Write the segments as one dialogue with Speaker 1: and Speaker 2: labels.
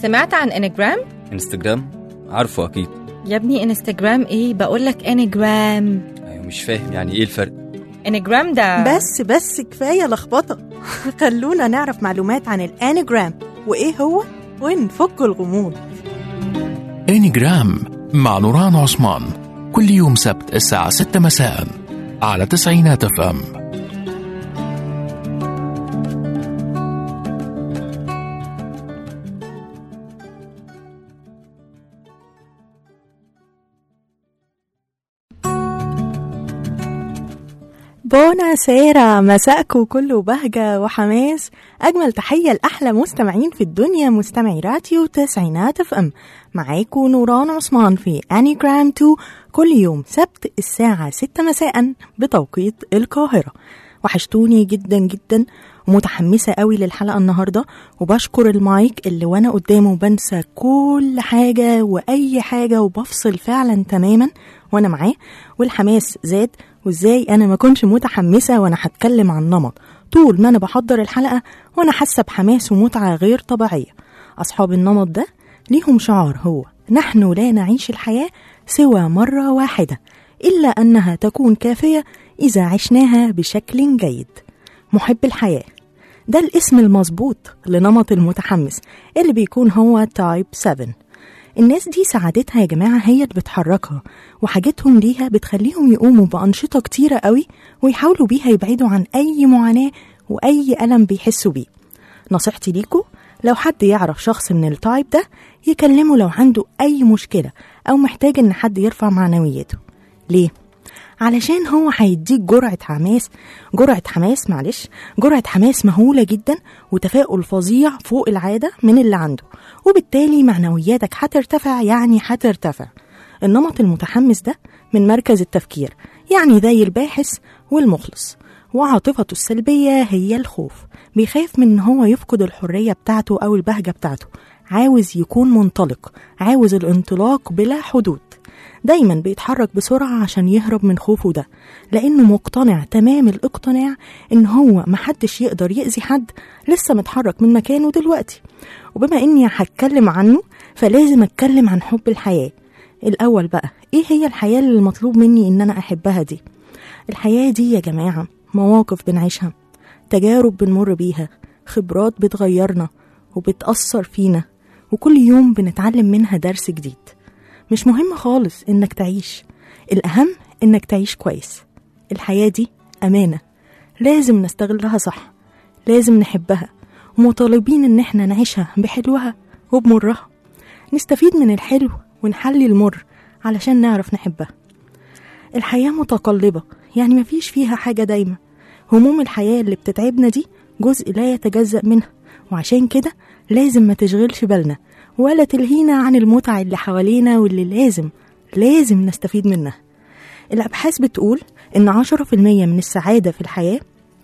Speaker 1: سمعت عن انجرام
Speaker 2: انستجرام عارفه اكيد
Speaker 1: يا ابني انستجرام ايه بقول لك انجرام
Speaker 2: ايوه مش فاهم يعني ايه الفرق
Speaker 1: انجرام ده
Speaker 3: بس بس كفاية لخبطة خلونا نعرف معلومات عن الانيجرام وإيه هو ونفك الغموض
Speaker 4: انيجرام مع نوران عثمان كل يوم سبت الساعة 6 مساء على تسعينات اف ام
Speaker 3: بونا سيرا مساءكم كله بهجة وحماس أجمل تحية لأحلى مستمعين في الدنيا مستمعي راديو تسعينات اف ام معاكم نوران عثمان في أنيجرام 2 كل يوم سبت الساعة 6 مساء بتوقيت القاهرة وحشتوني جدا جدا ومتحمسة قوي للحلقة النهاردة وبشكر المايك اللي وانا قدامه بنسى كل حاجة وأي حاجة وبفصل فعلا تماما وانا معاه والحماس زاد وازاي انا ما كنتش متحمسة وانا هتكلم عن نمط طول ما انا بحضر الحلقة وانا حاسة بحماس ومتعة غير طبيعية اصحاب النمط ده ليهم شعار هو نحن لا نعيش الحياة سوى مرة واحدة إلا أنها تكون كافية إذا عشناها بشكل جيد محب الحياة ده الاسم المظبوط لنمط المتحمس اللي بيكون هو تايب 7 الناس دي سعادتها يا جماعة هي اللي بتحركها وحاجتهم ليها بتخليهم يقوموا بأنشطة كتيرة قوي ويحاولوا بيها يبعدوا عن أي معاناة وأي ألم بيحسوا بيه نصيحتي ليكوا لو حد يعرف شخص من التايب ده يكلمه لو عنده أي مشكلة أو محتاج إن حد يرفع معنوياته ليه؟ علشان هو هيديك جرعة حماس جرعة حماس معلش جرعة حماس مهولة جدا وتفاؤل فظيع فوق العادة من اللي عنده وبالتالي معنوياتك هترتفع يعني هترتفع النمط المتحمس ده من مركز التفكير يعني زي الباحث والمخلص وعاطفته السلبية هي الخوف بيخاف من ان هو يفقد الحرية بتاعته او البهجة بتاعته عاوز يكون منطلق عاوز الانطلاق بلا حدود دايما بيتحرك بسرعة عشان يهرب من خوفه ده لأنه مقتنع تمام الاقتناع إن هو محدش يقدر يأذي حد لسه متحرك من مكانه دلوقتي وبما إني هتكلم عنه فلازم أتكلم عن حب الحياة الأول بقى إيه هي الحياة اللي المطلوب مني إن أنا أحبها دي الحياة دي يا جماعة مواقف بنعيشها تجارب بنمر بيها خبرات بتغيرنا وبتأثر فينا وكل يوم بنتعلم منها درس جديد مش مهم خالص إنك تعيش الأهم إنك تعيش كويس الحياة دي أمانة لازم نستغلها صح لازم نحبها ومطالبين إن احنا نعيشها بحلوها وبمرها نستفيد من الحلو ونحلي المر علشان نعرف نحبها الحياة متقلبة يعني مفيش فيها حاجة دايمة هموم الحياة اللي بتتعبنا دي جزء لا يتجزأ منها وعشان كده لازم ما تشغلش بالنا ولا تلهينا عن المتع اللي حوالينا واللي لازم لازم نستفيد منها الأبحاث بتقول إن عشرة في المية من السعادة في الحياة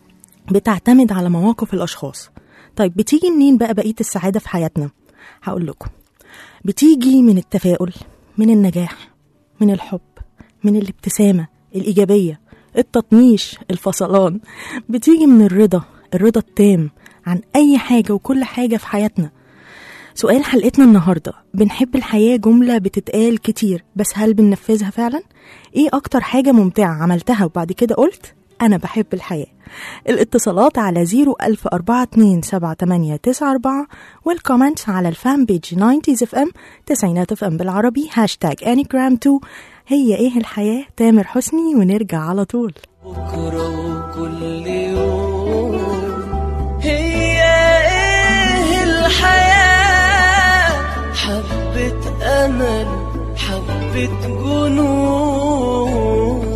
Speaker 3: بتعتمد على مواقف الأشخاص طيب بتيجي منين بقى بقية السعادة في حياتنا هقول لكم بتيجي من التفاؤل من النجاح من الحب من الابتسامة الإيجابية التطنيش الفصلان بتيجي من الرضا الرضا التام عن أي حاجة وكل حاجة في حياتنا سؤال حلقتنا النهاردة بنحب الحياة جملة بتتقال كتير بس هل بننفذها فعلا؟ ايه أكتر حاجة ممتعة عملتها وبعد كده قلت أنا بحب الحياة الاتصالات على 010427894 والكومنتس على الفان بيج 90 اف ام تسعينات اف ام بالعربي هاشتاج انيجرام 2 هي ايه الحياة تامر حسني ونرجع على طول
Speaker 5: بكرة وكل يوم هي ايه الحياة حبة أمل حبة جنون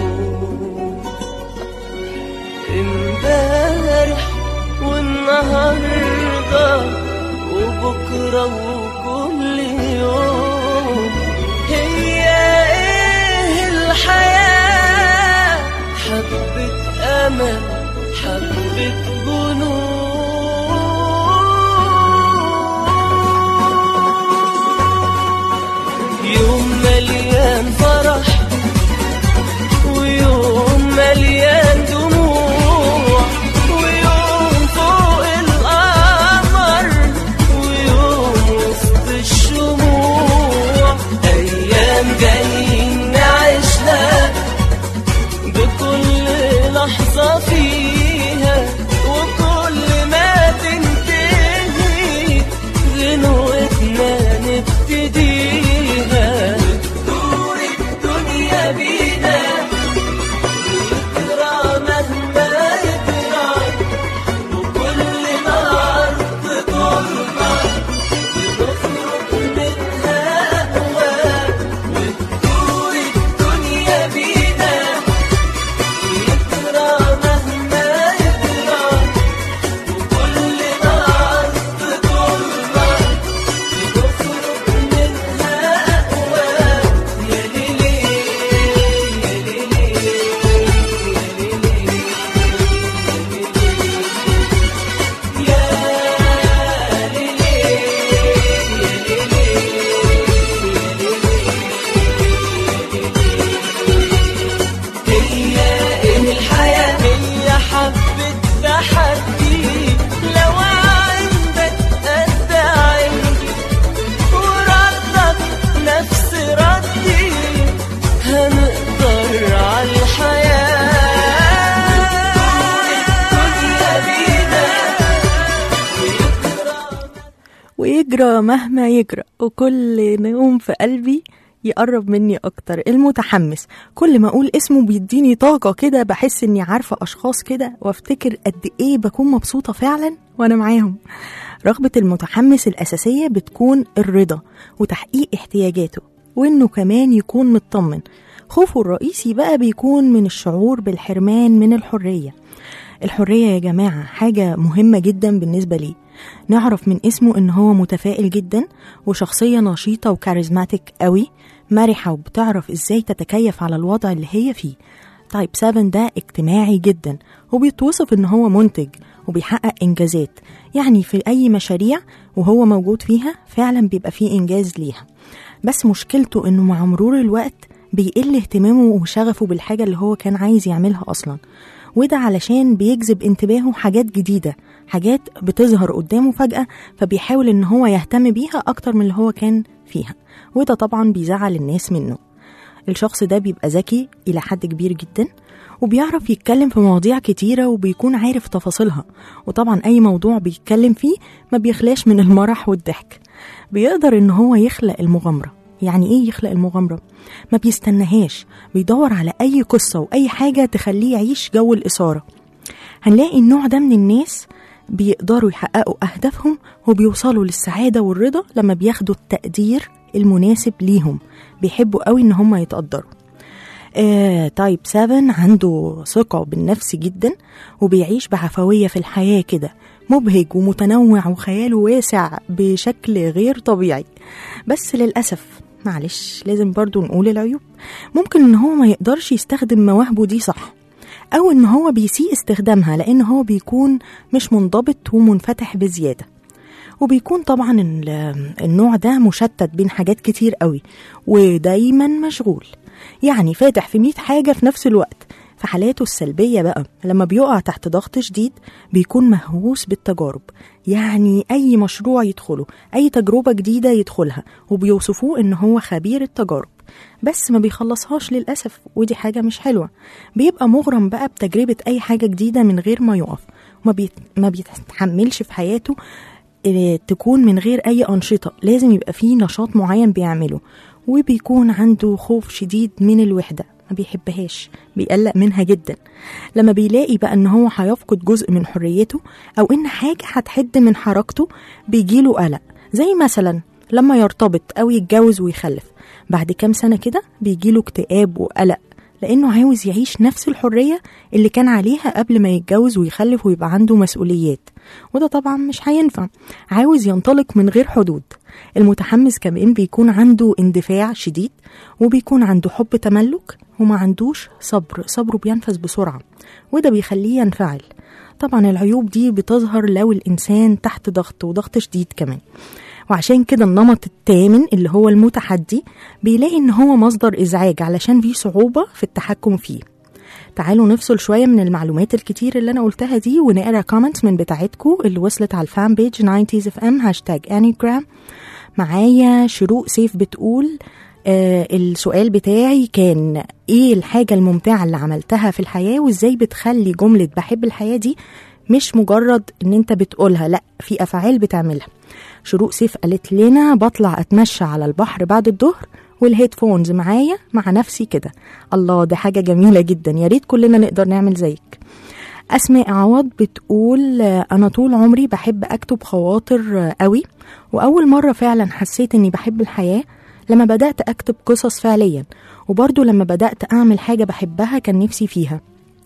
Speaker 5: امبارح والنهاردة وبكرة وكل يوم هي ايه الحياة حبة أمل حبة جنون يوم مليان فرح ويوم مليان دموع ويوم فوق القمر ويوم صفيها وكل ما تنتهي غنوتنا نبتديها دور الدنيا بينا يجرى مهما يجرى وكل نار تطلع بنخرج منها أقوى وتدور الدنيا بينا يجرى مهما يجرى وكل نار تطلع بنخرج منها أقوى يا ليلي يا ليلي هي إن الحياة هي حبة تحدي لو عندك قد عندي وردك نفس ردي هنقدر على الحياة الدنيا بينا
Speaker 3: ويجرى مهما يجرى وكل نوم في قلبي يقرب مني اكتر المتحمس كل ما اقول اسمه بيديني طاقة كده بحس اني عارفة اشخاص كده وافتكر قد ايه بكون مبسوطة فعلا وانا معاهم رغبة المتحمس الاساسية بتكون الرضا وتحقيق احتياجاته وانه كمان يكون مطمن خوفه الرئيسي بقى بيكون من الشعور بالحرمان من الحرية الحرية يا جماعة حاجة مهمة جدا بالنسبة لي نعرف من اسمه ان هو متفائل جدا وشخصية نشيطة وكاريزماتيك قوي مرحة وبتعرف ازاي تتكيف على الوضع اللي هي فيه تايب 7 ده اجتماعي جدا وبيتوصف ان هو منتج وبيحقق انجازات يعني في اي مشاريع وهو موجود فيها فعلا بيبقى فيه انجاز ليها بس مشكلته انه مع مرور الوقت بيقل اهتمامه وشغفه بالحاجة اللي هو كان عايز يعملها اصلا وده علشان بيجذب انتباهه حاجات جديدة حاجات بتظهر قدامه فجأة فبيحاول ان هو يهتم بيها اكتر من اللي هو كان فيها وده طبعا بيزعل الناس منه الشخص ده بيبقى ذكي إلى حد كبير جدا وبيعرف يتكلم في مواضيع كتيرة وبيكون عارف تفاصيلها وطبعا أي موضوع بيتكلم فيه ما بيخلاش من المرح والضحك بيقدر إن هو يخلق المغامرة يعني إيه يخلق المغامرة؟ ما بيستناهاش بيدور على أي قصة وأي حاجة تخليه يعيش جو الإثارة هنلاقي النوع ده من الناس بيقدروا يحققوا أهدافهم وبيوصلوا للسعادة والرضا لما بياخدوا التقدير المناسب ليهم بيحبوا قوي إن هم يتقدروا آه تايب 7 عنده ثقة بالنفس جدا وبيعيش بعفوية في الحياة كده مبهج ومتنوع وخياله واسع بشكل غير طبيعي بس للأسف معلش لازم برضو نقول العيوب ممكن ان هو ما يقدرش يستخدم مواهبه دي صح او ان هو بيسيء استخدامها لان هو بيكون مش منضبط ومنفتح بزياده وبيكون طبعا ال- النوع ده مشتت بين حاجات كتير قوي ودايما مشغول يعني فاتح في 100 حاجة في نفس الوقت في حالاته السلبية بقى لما بيقع تحت ضغط شديد بيكون مهووس بالتجارب يعني أي مشروع يدخله أي تجربة جديدة يدخلها وبيوصفوه إن هو خبير التجارب بس ما بيخلصهاش للأسف ودي حاجة مش حلوة بيبقى مغرم بقى بتجربة أي حاجة جديدة من غير ما يقف وما بيت... ما بيتحملش في حياته إيه، تكون من غير أي أنشطة لازم يبقى فيه نشاط معين بيعمله وبيكون عنده خوف شديد من الوحدة ما بيحبهاش بيقلق منها جدا لما بيلاقي بقى ان هو هيفقد جزء من حريته او ان حاجة هتحد من حركته بيجيله قلق زي مثلا لما يرتبط او يتجوز ويخلف بعد كام سنة كده بيجيله اكتئاب وقلق لانه عاوز يعيش نفس الحرية اللي كان عليها قبل ما يتجوز ويخلف ويبقى عنده مسؤوليات وده طبعا مش هينفع عاوز ينطلق من غير حدود المتحمس كمان بيكون عنده اندفاع شديد وبيكون عنده حب تملك وما عندوش صبر صبره بينفذ بسرعة وده بيخليه ينفعل طبعا العيوب دي بتظهر لو الإنسان تحت ضغط وضغط شديد كمان وعشان كده النمط الثامن اللي هو المتحدي بيلاقي ان هو مصدر ازعاج علشان فيه صعوبة في التحكم فيه تعالوا نفصل شوية من المعلومات الكتير اللي أنا قلتها دي ونقرا كومنتس من بتاعتكم اللي وصلت على الفان بيج 90s اف ام هاشتاج انيجرام معايا شروق سيف بتقول آه السؤال بتاعي كان ايه الحاجة الممتعة اللي عملتها في الحياة وازاي بتخلي جملة بحب الحياة دي مش مجرد ان انت بتقولها لا في افعال بتعملها شروق سيف قالت لنا بطلع اتمشى على البحر بعد الظهر والهيدفونز معايا مع نفسي كده الله ده حاجة جميلة جدا يا ريت كلنا نقدر نعمل زيك أسماء عوض بتقول آه، أنا طول عمري بحب أكتب خواطر آه، قوي وأول مرة فعلا حسيت إني بحب الحياة لما بدأت أكتب قصص فعليا وبرضو لما بدأت أعمل حاجة بحبها كان نفسي فيها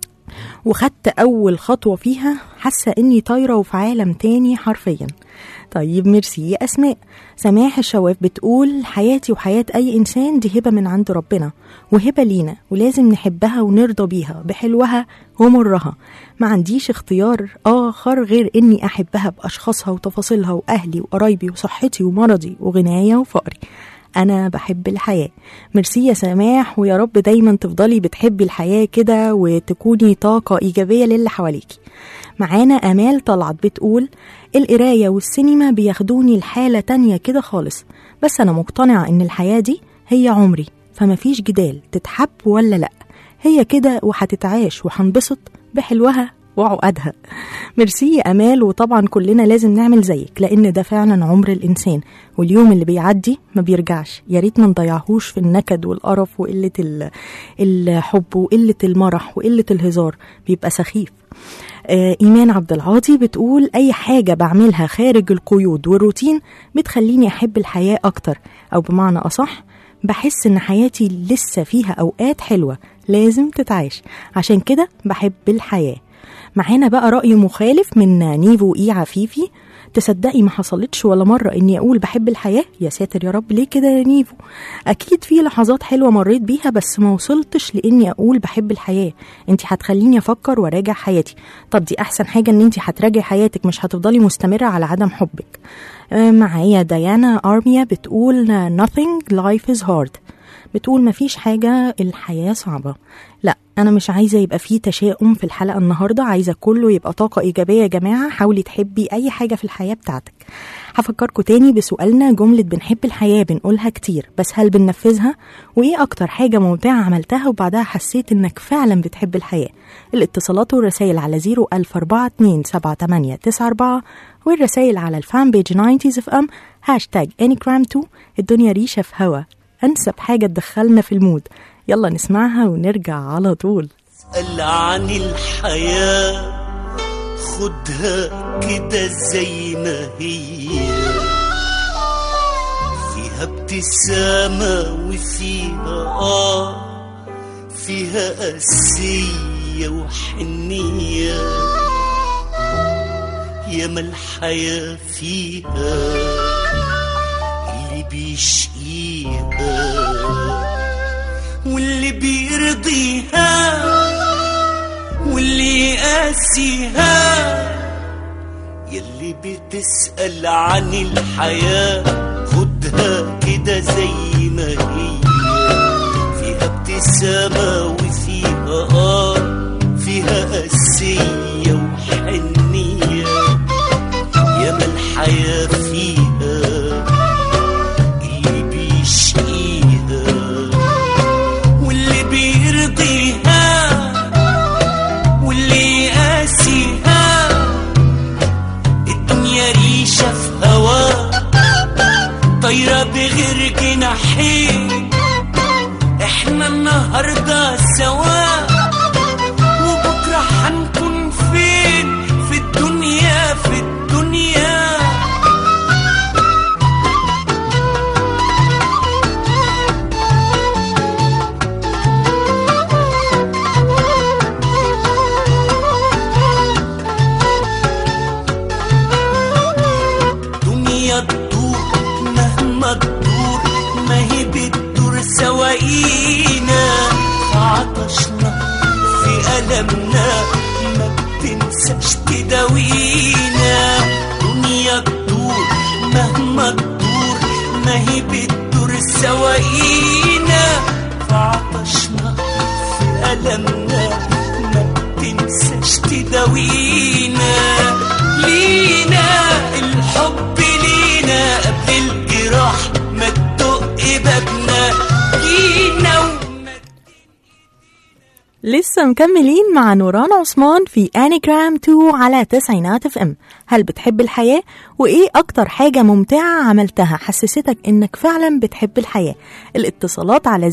Speaker 3: وخدت أول خطوة فيها حاسة إني طايرة وفي عالم تاني حرفيا طيب ميرسي يا أسماء سماح الشواف بتقول حياتي وحياة أي إنسان دي هبة من عند ربنا وهبة لينا ولازم نحبها ونرضى بيها بحلوها ومرها ما عنديش اختيار آخر غير إني أحبها بأشخاصها وتفاصيلها وأهلي وقرايبي وصحتي ومرضي وغنايا وفقري أنا بحب الحياة ميرسي يا سماح ويا رب دايما تفضلي بتحبي الحياة كده وتكوني طاقة إيجابية للي حواليكي معانا أمال طلعت بتقول القراية والسينما بياخدوني لحالة تانية كده خالص بس أنا مقتنعة إن الحياة دي هي عمري فمفيش جدال تتحب ولا لأ هي كده وهتتعاش وهنبسط بحلوها وعقدها ميرسي يا امال وطبعا كلنا لازم نعمل زيك لان ده فعلا عمر الانسان واليوم اللي بيعدي ما بيرجعش يا ريت ما نضيعهوش في النكد والقرف وقله ال- الحب وقله المرح وقله الهزار بيبقى سخيف آه، إيمان عبد العاطي بتقول أي حاجة بعملها خارج القيود والروتين بتخليني أحب الحياة أكتر أو بمعنى أصح بحس إن حياتي لسه فيها أوقات حلوة لازم تتعاش عشان كده بحب الحياة معانا بقى رأي مخالف من نيفو إي عفيفي تصدقي ما حصلتش ولا مرة إني أقول بحب الحياة يا ساتر يا رب ليه كده يا نيفو أكيد في لحظات حلوة مريت بيها بس ما وصلتش لإني أقول بحب الحياة أنت هتخليني أفكر وأراجع حياتي طب دي أحسن حاجة إن أنت هتراجعي حياتك مش هتفضلي مستمرة على عدم حبك آه، معايا ديانا أرميا بتقول nothing life is hard بتقول مفيش حاجة الحياة صعبة لا أنا مش عايزة يبقى فيه تشاؤم في الحلقة النهاردة عايزة كله يبقى طاقة إيجابية يا جماعة حاولي تحبي أي حاجة في الحياة بتاعتك هفكركم تاني بسؤالنا جملة بنحب الحياة بنقولها كتير بس هل بننفذها؟ وإيه أكتر حاجة ممتعة عملتها وبعدها حسيت إنك فعلا بتحب الحياة؟ الاتصالات والرسائل على 010427894 والرسائل على الفان بيج 90 اف ام هاشتاج انيجرام 2 الدنيا ريشة في هوا أنسب حاجة تدخلنا في المود يلا نسمعها ونرجع على طول
Speaker 5: اسأل عن الحياة خدها كده زي ما هي فيها ابتسامة وفيها آه فيها قسية وحنية ياما الحياة فيها اللي بيشقيها واللي بيرضيها واللي يقاسيها يلي بتسأل عن الحياة خدها كده زي ما هي فيها ابتسامة وفيها آه فيها قسية وحنية ياما الحياة فيها اللي بيشقيها واللي بيرضيها واللي يقاسيها الدنيا ريشة في هوا طايرة بغير جناحين احنا النهاردة سوا وبكرة هنكون فين في الدنيا في الدنيا دنيا تدور مهما تدور ما هي بتدور سواقينا في عطشنا في ألمنا ما بتنساش تداوينا دنيا تدور مهما تدور ما هي بتدور سواقينا في عطشنا في ألمنا ما بتنساش تداوينا لينا الحب لينا قبل الجراح ما تدق بابنا
Speaker 3: لسه مكملين مع نوران عثمان في انيجرام 2 على تسعينات اف ام هل بتحب الحياة وايه اكتر حاجة ممتعة عملتها حسستك انك فعلا بتحب الحياة الاتصالات على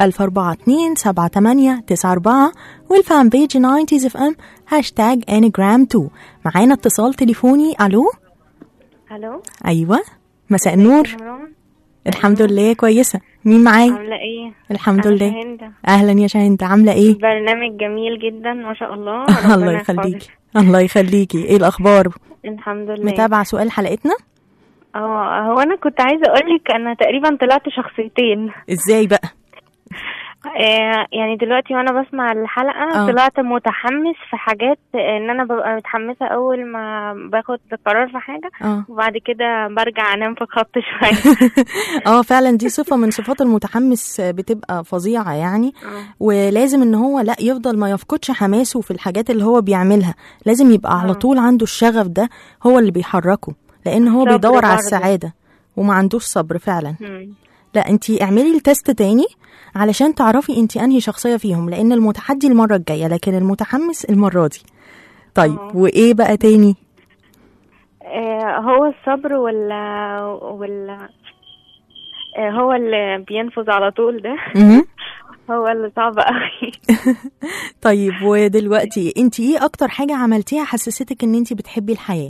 Speaker 3: 00427 والفان بيج 90 اف ام هاشتاج انيجرام 2 معانا اتصال تليفوني الو
Speaker 6: الو
Speaker 3: ايوه مساء النور
Speaker 6: نوران
Speaker 3: الحمد لله كويسة مين معايا
Speaker 6: عامله ايه
Speaker 3: الحمد
Speaker 6: أنا
Speaker 3: لله
Speaker 6: شاهندة.
Speaker 3: اهلا يا شاهين عاملة ايه
Speaker 6: برنامج جميل جدا ما شاء الله
Speaker 3: الله
Speaker 6: ربنا
Speaker 3: يخليكي
Speaker 6: يحفظك.
Speaker 3: الله يخليكي ايه الاخبار
Speaker 6: الحمد لله
Speaker 3: متابعه سؤال حلقتنا
Speaker 6: اه هو انا كنت عايزه اقول لك انا تقريبا طلعت شخصيتين
Speaker 3: ازاي بقى
Speaker 6: آه يعني دلوقتي وانا بسمع الحلقه
Speaker 3: آه.
Speaker 6: طلعت متحمس في حاجات آه، ان انا ببقى متحمسه اول ما باخد قرار في حاجه
Speaker 3: اه
Speaker 6: وبعد كده برجع انام في الخط شويه
Speaker 3: اه فعلا دي صفه من صفات المتحمس بتبقى فظيعه يعني
Speaker 6: آه.
Speaker 3: ولازم ان هو لا يفضل ما يفقدش حماسه في الحاجات اللي هو بيعملها لازم يبقى على
Speaker 6: آه.
Speaker 3: طول عنده الشغف ده هو اللي بيحركه لان هو
Speaker 6: صبر
Speaker 3: بيدور على
Speaker 6: برضه.
Speaker 3: السعاده وما عندوش صبر فعلا
Speaker 6: مم.
Speaker 3: لا انت اعملي التست تاني علشان تعرفي انت انهي شخصيه فيهم لان المتحدي المره الجايه لكن المتحمس المره دي طيب
Speaker 6: آه.
Speaker 3: وايه بقى تاني
Speaker 6: آه، هو الصبر ولا ولا آه، هو اللي بينفذ على طول ده
Speaker 3: مهم.
Speaker 6: هو اللي صعب قوي
Speaker 3: طيب ودلوقتي انت ايه اكتر حاجه عملتيها حسستك ان انت بتحبي الحياه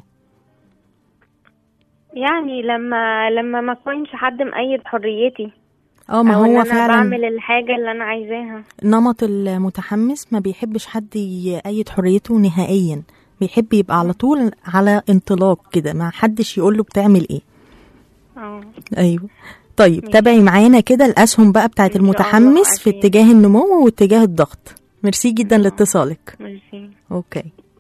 Speaker 6: يعني لما لما ما كنش حد مقيد حريتي
Speaker 3: اه ما
Speaker 6: او ان
Speaker 3: هو
Speaker 6: انا
Speaker 3: فعلا
Speaker 6: بعمل الحاجه اللي انا عايزاها
Speaker 3: نمط المتحمس ما بيحبش حد يقيد حريته نهائيا بيحب يبقى على طول على انطلاق كده ما حدش يقول له بتعمل ايه
Speaker 6: اه
Speaker 3: ايوه طيب تابعي معانا كده الاسهم بقى بتاعت
Speaker 6: إن شاء الله
Speaker 3: المتحمس في
Speaker 6: أكيد.
Speaker 3: اتجاه النمو واتجاه الضغط ميرسي جدا لاتصالك
Speaker 6: ميرسي
Speaker 3: اوكي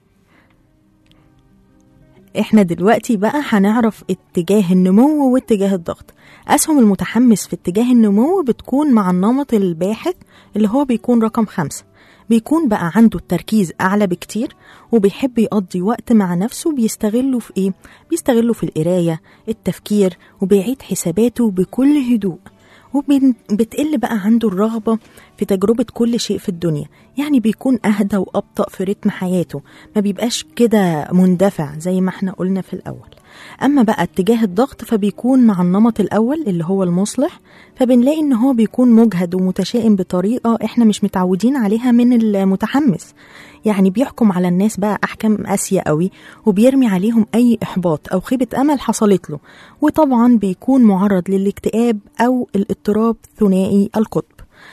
Speaker 3: احنا دلوقتي بقى هنعرف اتجاه النمو واتجاه الضغط اسهم المتحمس في اتجاه النمو بتكون مع النمط الباحث اللي هو بيكون رقم خمسة بيكون بقى عنده التركيز أعلى بكتير وبيحب يقضي وقت مع نفسه بيستغله في إيه؟ بيستغله في القراية التفكير وبيعيد حساباته بكل هدوء وبتقل بقى عنده الرغبة في تجربة كل شيء في الدنيا يعني بيكون أهدى وأبطأ في رتم حياته ما بيبقاش كده مندفع زي ما احنا قلنا في الأول أما بقى اتجاه الضغط فبيكون مع النمط الأول اللي هو المصلح فبنلاقي إن هو بيكون مجهد ومتشائم بطريقة احنا مش متعودين عليها من المتحمس يعني بيحكم على الناس بقى أحكام قاسية قوي وبيرمي عليهم أي إحباط أو خيبة أمل حصلت له وطبعا بيكون معرض للاكتئاب أو الاضطراب ثنائي القطب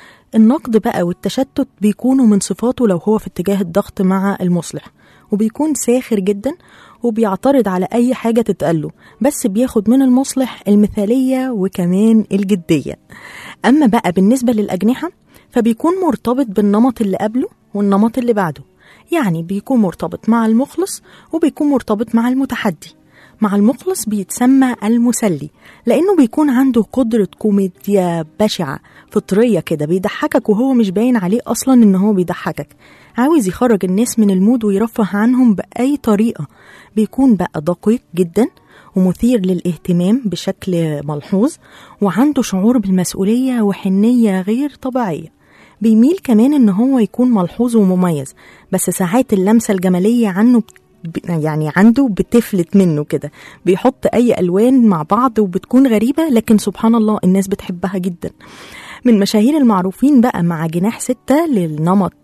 Speaker 3: النقد بقى والتشتت بيكونوا من صفاته لو هو في اتجاه الضغط مع المصلح وبيكون ساخر جدا وبيعترض على أي حاجة تتقاله بس بياخد من المصلح المثالية وكمان الجدية أما بقى بالنسبة للأجنحة فبيكون مرتبط بالنمط اللي قبله والنمط اللي بعده يعني بيكون مرتبط مع المخلص وبيكون مرتبط مع المتحدي مع المخلص بيتسمى المسلي لأنه بيكون عنده قدرة كوميديا بشعة فطرية كده بيضحكك وهو مش باين عليه أصلا إن هو بيضحكك عاوز يخرج الناس من المود ويرفه عنهم بأي طريقة بيكون بقى دقيق جدا ومثير للاهتمام بشكل ملحوظ وعنده شعور بالمسؤولية وحنية غير طبيعية بيميل كمان ان هو يكون ملحوظ ومميز بس ساعات اللمسة الجمالية عنه ب- يعني عنده بتفلت منه كده بيحط اي الوان مع بعض وبتكون غريبة لكن سبحان الله الناس بتحبها جدا من مشاهير المعروفين بقى مع جناح ستة للنمط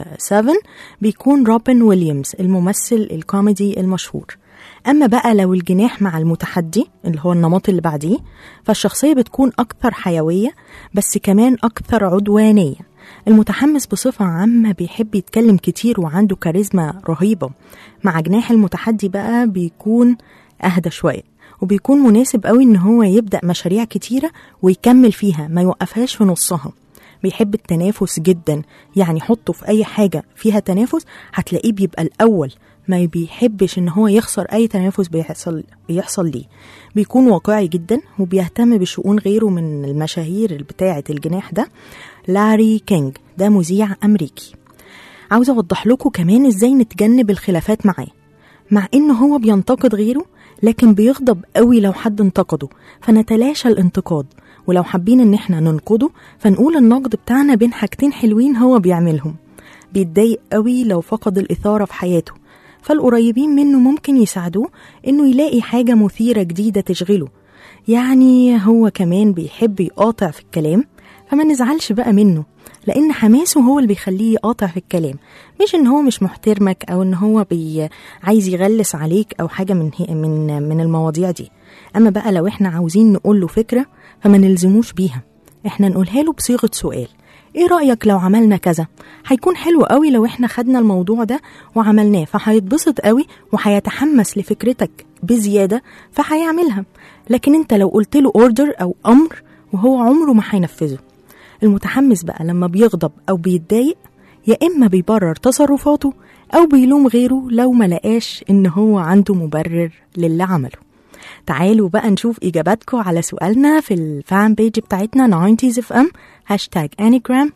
Speaker 3: 7 بيكون روبن ويليامز الممثل الكوميدي المشهور أما بقى لو الجناح مع المتحدي اللي هو النمط اللي بعديه فالشخصية بتكون أكثر حيوية بس كمان أكثر عدوانية المتحمس بصفة عامة بيحب يتكلم كتير وعنده كاريزما رهيبة مع جناح المتحدي بقى بيكون أهدى شوية وبيكون مناسب قوي إن هو يبدأ مشاريع كتيرة ويكمل فيها ما يوقفهاش في نصها بيحب التنافس جدا يعني حطه في أي حاجة فيها تنافس هتلاقيه بيبقى الأول ما بيحبش ان هو يخسر اي تنافس بيحصل بيحصل ليه بيكون واقعي جدا وبيهتم بشؤون غيره من المشاهير بتاعه الجناح ده لاري كينج ده مذيع امريكي عاوزه اوضح لكم كمان ازاي نتجنب الخلافات معاه مع ان هو بينتقد غيره لكن بيغضب قوي لو حد انتقده فنتلاشى الانتقاد ولو حابين ان احنا ننقده فنقول النقد بتاعنا بين حاجتين حلوين هو بيعملهم بيتضايق قوي لو فقد الإثارة في حياته فالقريبين منه ممكن يساعدوه إنه يلاقي حاجة مثيرة جديدة تشغله يعني هو كمان بيحب يقاطع في الكلام فما نزعلش بقى منه لأن حماسه هو اللي بيخليه يقاطع في الكلام مش إن هو مش محترمك أو إن هو بي عايز يغلس عليك أو حاجة من هي من من المواضيع دي أما بقى لو إحنا عاوزين نقول له فكرة فما نلزموش بيها إحنا نقولها له بصيغة سؤال ايه رأيك لو عملنا كذا هيكون حلو قوي لو احنا خدنا الموضوع ده وعملناه فهيتبسط قوي وهيتحمس لفكرتك بزيادة فهيعملها لكن انت لو قلت له اوردر او امر وهو عمره ما هينفذه المتحمس بقى لما بيغضب او بيتضايق يا اما بيبرر تصرفاته او بيلوم غيره لو ما لقاش ان هو عنده مبرر للي عمله تعالوا بقى نشوف إجاباتكم على سؤالنا في الفان بيج بتاعتنا 90s اف ام هاشتاج انيجرام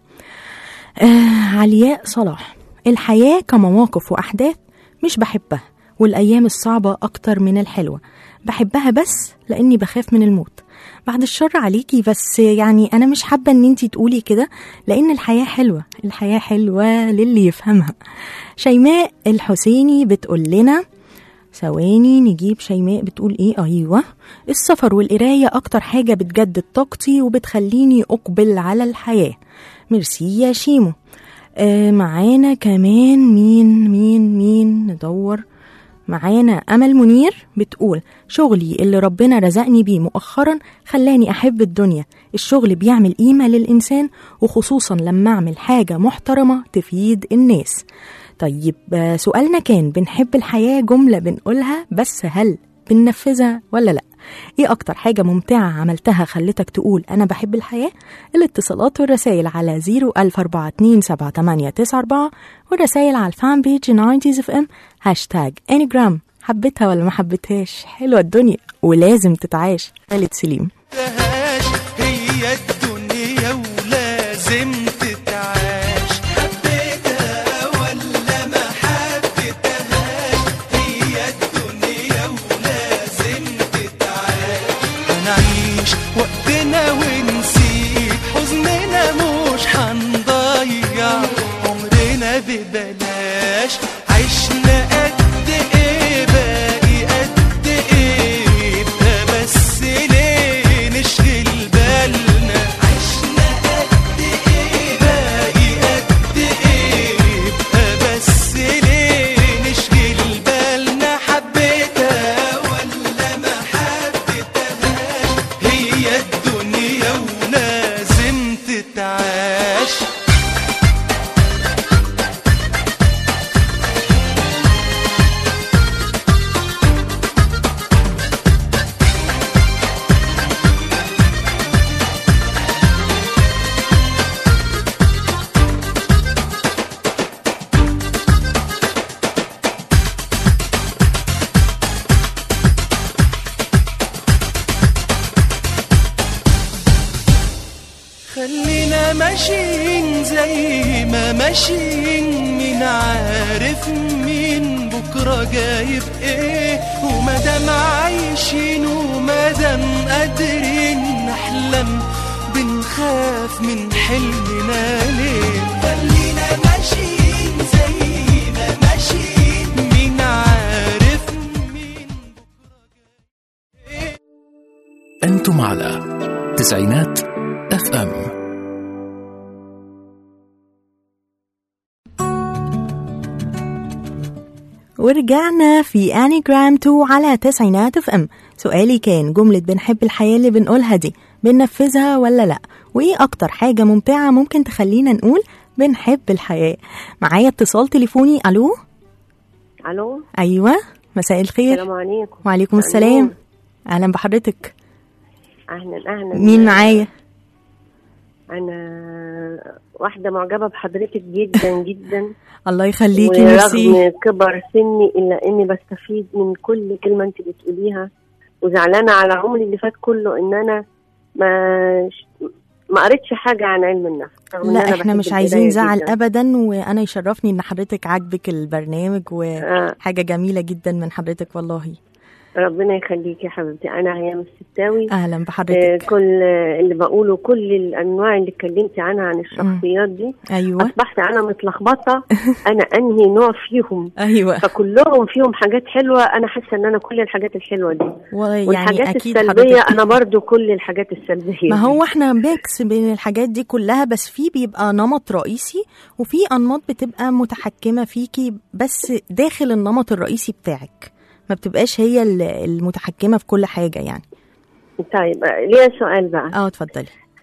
Speaker 3: آه علياء صلاح الحياة كمواقف وأحداث مش بحبها والأيام الصعبة أكتر من الحلوة بحبها بس لأني بخاف من الموت بعد الشر عليكي بس يعني أنا مش حابة إن انتي تقولي كده لأن الحياة حلوة الحياة حلوة للي يفهمها شيماء الحسيني بتقول لنا ثواني نجيب شيماء بتقول ايه ايوه السفر والقرايه اكتر حاجه بتجدد طاقتي وبتخليني اقبل على الحياه ميرسي يا شيمو آه معانا كمان مين مين مين ندور معانا أمل منير بتقول شغلي اللي ربنا رزقني بيه مؤخرا خلاني أحب الدنيا الشغل بيعمل قيمة للإنسان وخصوصا لما أعمل حاجة محترمة تفيد الناس طيب آه، سؤالنا كان بنحب الحياة جملة بنقولها بس هل بننفذها ولا لأ ايه اكتر حاجة ممتعة عملتها خلتك تقول انا بحب الحياة الاتصالات والرسائل على 014278894 والرسائل على الفان بيج 90s اف ام هاشتاج انيجرام حبيتها ولا ما حبيتهاش حلوة الدنيا ولازم تتعاش خالد سليم
Speaker 5: حبيتهاش هي الدنيا ولازم تتعاش حبيتها ولا ما حبيتهاش هي الدنيا ولازم تتعاش هنعيش وقتنا ونسيب حزننا مش هنضيع عمرنا ببلاش عشنا قد ايه باقي قد ايه يبقى بس ليه نشغل بالنا عشنا قد ايه باقي قد ايه يبقى بس ليه نشغل بالنا حبيتها ولا ما حبيتهاش هي الدنيا ولازم تتعاش خلينا ماشيين زي ما ماشيين مين عارف مين بكرة جايب ايه ومادام عايشين ومادام قادرين نحلم بنخاف من حلمنا ليه خلينا ماشيين زي ما ماشيين مين عارف مين
Speaker 4: أنتم على تسعينات اف ام
Speaker 3: ورجعنا في انيجرام 2 على تسعينات اف ام سؤالي كان جملة بنحب الحياة اللي بنقولها دي بننفذها ولا لا وايه اكتر حاجة ممتعة ممكن تخلينا نقول بنحب الحياة معايا اتصال تليفوني الو
Speaker 7: الو
Speaker 3: ايوه مساء الخير
Speaker 7: السلام عليكم
Speaker 3: وعليكم السلام اهلا بحضرتك
Speaker 7: اهلا اهلا
Speaker 3: مين معايا
Speaker 7: انا واحده معجبه بحضرتك جدا جدا
Speaker 3: الله يخليكي ميرسي
Speaker 7: ورغم كبر سني الا اني بستفيد من كل كلمه انت بتقوليها وزعلانه على عمري اللي فات كله ان انا ما ما قريتش حاجه عن علم النفس رغم إن
Speaker 3: لا
Speaker 7: أنا
Speaker 3: احنا
Speaker 7: بحب
Speaker 3: مش عايزين
Speaker 7: القراية
Speaker 3: زعل
Speaker 7: جداً.
Speaker 3: ابدا وانا يشرفني ان حضرتك عاجبك البرنامج
Speaker 7: آه.
Speaker 3: وحاجه جميله جدا من حضرتك والله
Speaker 7: ربنا يخليك يا حبيبتي انا هيام الستاوي
Speaker 3: اهلا
Speaker 7: آه،
Speaker 3: بحضرتك
Speaker 7: كل آه، اللي بقوله كل الانواع اللي اتكلمتي عنها عن الشخصيات دي
Speaker 3: ايوه
Speaker 7: اصبحت انا متلخبطه انا انهي نوع فيهم
Speaker 3: ايوه
Speaker 7: فكلهم فيهم حاجات حلوه انا حاسه ان انا كل الحاجات الحلوه دي
Speaker 3: ويعني
Speaker 7: والحاجات
Speaker 3: اكيد
Speaker 7: السلبيه
Speaker 3: حضرتك
Speaker 7: انا برضو كل الحاجات السلبيه
Speaker 3: ما
Speaker 7: دي.
Speaker 3: هو احنا ميكس بين الحاجات دي كلها بس في بيبقى نمط رئيسي وفي انماط بتبقى متحكمه فيكي بس داخل النمط الرئيسي بتاعك ما بتبقاش هي ال- المتحكمه في كل حاجه يعني
Speaker 7: طيب آه، ليا سؤال بقى
Speaker 3: اه اتفضلي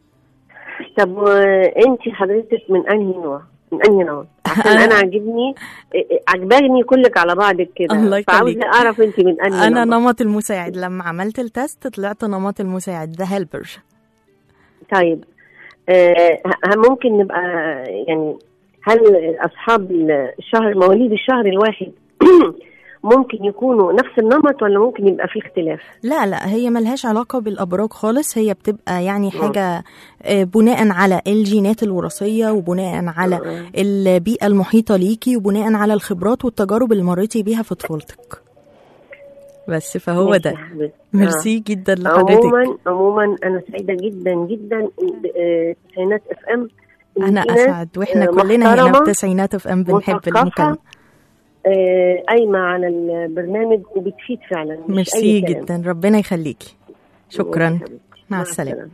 Speaker 7: طب انت حضرتك من انهي نوع؟ من انهي نوع؟ عشان
Speaker 3: أنا-
Speaker 7: انا عاجبني إيه، إيه، عجباني كلك على بعضك كده
Speaker 3: الله يخليك.
Speaker 7: فعاوزه اعرف انت من انهي
Speaker 3: انا
Speaker 7: نوع
Speaker 3: نمط المساعد لما عملت التست طلعت نمط المساعد ذا هيلبر
Speaker 7: طيب آه ه- ممكن نبقى يعني هل اصحاب الشهر مواليد الشهر الواحد ممكن يكونوا نفس النمط ولا ممكن يبقى في اختلاف؟
Speaker 3: لا لا هي ملهاش علاقة بالأبراج خالص هي بتبقى يعني حاجة آه، بناء على الجينات الوراثية وبناء على البيئة المحيطة ليكي وبناء على الخبرات والتجارب اللي مريتي بيها في طفولتك بس فهو
Speaker 7: ماشي
Speaker 3: ده
Speaker 7: يا حبيبتي.
Speaker 3: ميرسي جدا
Speaker 7: آه.
Speaker 3: لحضرتك
Speaker 7: عموما عموما انا سعيده جدا جدا آه، تسعينات اف ام إن
Speaker 3: أنا
Speaker 7: في ناس،
Speaker 3: أسعد وإحنا
Speaker 7: آه،
Speaker 3: كلنا هنا
Speaker 7: محترمة،
Speaker 3: في تسعينات اف ام بنحب
Speaker 7: مثقفة،
Speaker 3: المكالمة
Speaker 7: آه، قايمه على البرنامج وبتفيد فعلا مش
Speaker 3: ميرسي
Speaker 7: أي كلام.
Speaker 3: جدا ربنا يخليكي شكرا
Speaker 7: ماشي يا حبيبتي.
Speaker 3: مع السلامة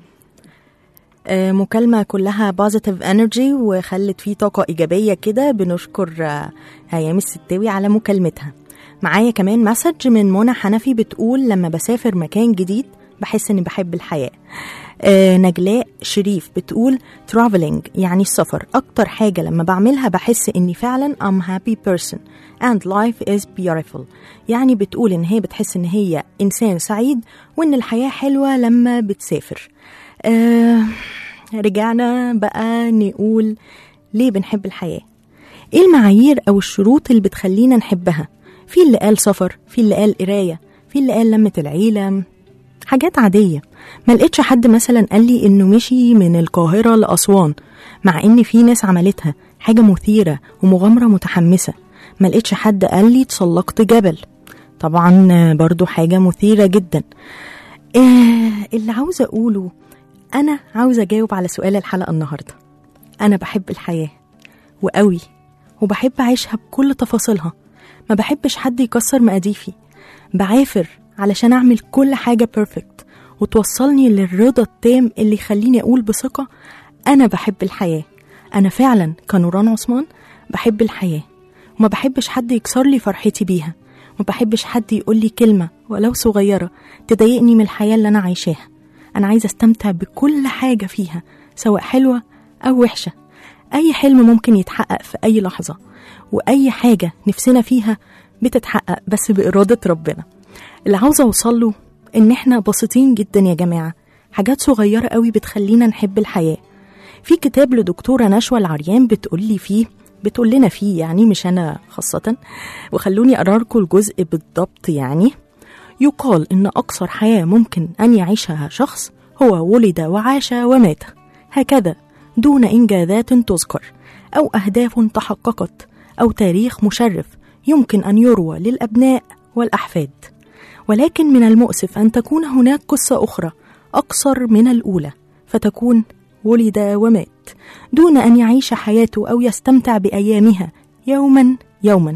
Speaker 3: آه، مكالمة كلها بوزيتيف انرجي وخلت فيه طاقة إيجابية كده بنشكر آه، هيام الستاوي على مكالمتها معايا كمان مسج من منى حنفي بتقول لما بسافر مكان جديد بحس إني بحب الحياة آه، نجلاء شريف بتقول traveling يعني السفر أكتر حاجة لما بعملها بحس إني فعلا I'm happy person and life is beautiful يعني بتقول إن هي بتحس إن هي إنسان سعيد وإن الحياة حلوة لما بتسافر آه رجعنا بقى نقول ليه بنحب الحياة ايه المعايير او الشروط اللي بتخلينا نحبها في اللي قال سفر في اللي قال قراية في اللي قال لمة العيلة حاجات عادية ما لقيتش حد مثلا قال لي انه مشي من القاهرة لأسوان مع ان في ناس عملتها حاجة مثيرة ومغامرة متحمسة ما لقيتش حد قال لي تسلقت جبل طبعا آه، برضو حاجة مثيرة جدا آه اللي عاوزة أقوله أنا عاوزة أجاوب على سؤال الحلقة النهاردة أنا بحب الحياة وقوي وبحب أعيشها بكل تفاصيلها ما بحبش حد يكسر مقاديفي بعافر علشان أعمل كل حاجة بيرفكت وتوصلني للرضا التام اللي يخليني أقول بثقة أنا بحب الحياة أنا فعلا كنوران عثمان بحب الحياة وما بحبش حد يكسر لي فرحتي بيها ما بحبش حد يقول لي كلمة ولو صغيرة تضايقني من الحياة اللي أنا عايشاها أنا عايزة أستمتع بكل حاجة فيها سواء حلوة أو وحشة أي حلم ممكن يتحقق في أي لحظة وأي حاجة نفسنا فيها بتتحقق بس بإرادة ربنا اللي عاوزة أوصله إن إحنا بسيطين جدا يا جماعة حاجات صغيرة قوي بتخلينا نحب الحياة في كتاب لدكتورة نشوى العريان بتقول لي فيه بتقول لنا فيه يعني مش أنا خاصة وخلوني أقرأ لكم الجزء بالضبط يعني يقال إن أقصر حياة ممكن أن يعيشها شخص هو ولد وعاش ومات هكذا دون إنجازات تذكر أو أهداف تحققت أو تاريخ مشرف يمكن أن يروى للأبناء والأحفاد ولكن من المؤسف أن تكون هناك قصة أخرى أقصر من الأولى فتكون ولد ومات دون أن يعيش حياته أو يستمتع بأيامها يوما يوما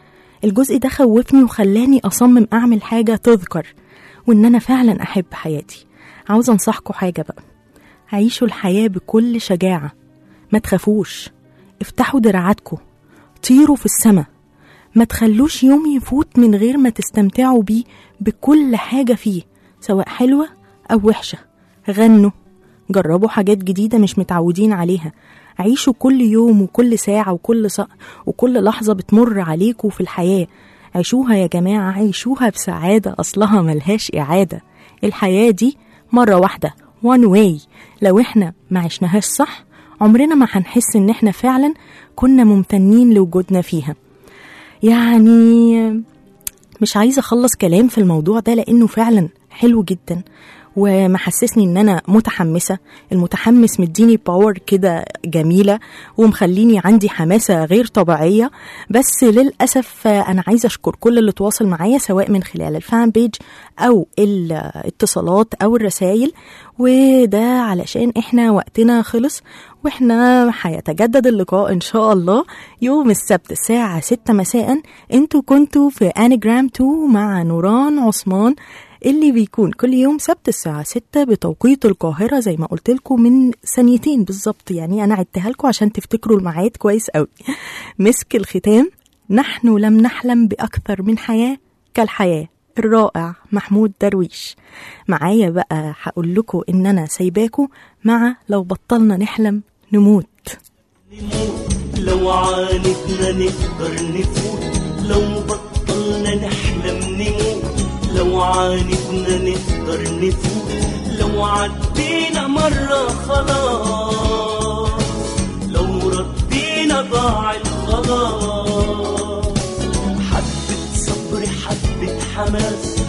Speaker 3: الجزء ده خوفني وخلاني أصمم أعمل حاجة تذكر وإن أنا فعلا أحب حياتي عاوزة أنصحكم حاجة بقى عيشوا الحياة بكل شجاعة ما تخافوش افتحوا دراعاتكم طيروا في السماء ما تخلوش يوم يفوت من غير ما تستمتعوا بيه بكل حاجة فيه سواء حلوة أو وحشة غنوا جربوا حاجات جديدة مش متعودين عليها عيشوا كل يوم وكل ساعة وكل ص... وكل لحظة بتمر عليكم في الحياة عيشوها يا جماعة عيشوها بسعادة أصلها ملهاش إعادة الحياة دي مرة واحدة one way لو احنا ما عشناهاش صح عمرنا ما هنحس ان احنا فعلا كنا ممتنين لوجودنا فيها يعني مش عايزة أخلص كلام في الموضوع ده لأنه فعلا حلو جدا ومحسسني ان انا متحمسه المتحمس مديني باور كده جميله ومخليني عندي حماسه غير طبيعيه بس للاسف آه، انا عايزه اشكر كل اللي تواصل معايا سواء من خلال الفان بيج او الاتصالات او الرسائل وده علشان احنا وقتنا خلص واحنا هيتجدد اللقاء ان شاء الله يوم السبت الساعة 6 مساء انتوا كنتوا في انجرام 2 مع نوران عثمان اللي بيكون كل يوم سبت الساعة 6 بتوقيت القاهرة زي ما قلت لكم من ثانيتين بالظبط يعني أنا عدتها لكم عشان تفتكروا الميعاد كويس قوي مسك الختام نحن لم نحلم بأكثر من حياة كالحياة الرائع محمود درويش معايا بقى هقول لكم إن أنا سايباكوا مع لو بطلنا نحلم نموت
Speaker 8: لو عاندنا نقدر نفوت لو بطلنا نحلم نموت لو عاندنا نقدر نفوت لو عدينا مرة خلاص لو ردينا ضاع الخلاص حبة صبر حبة حماس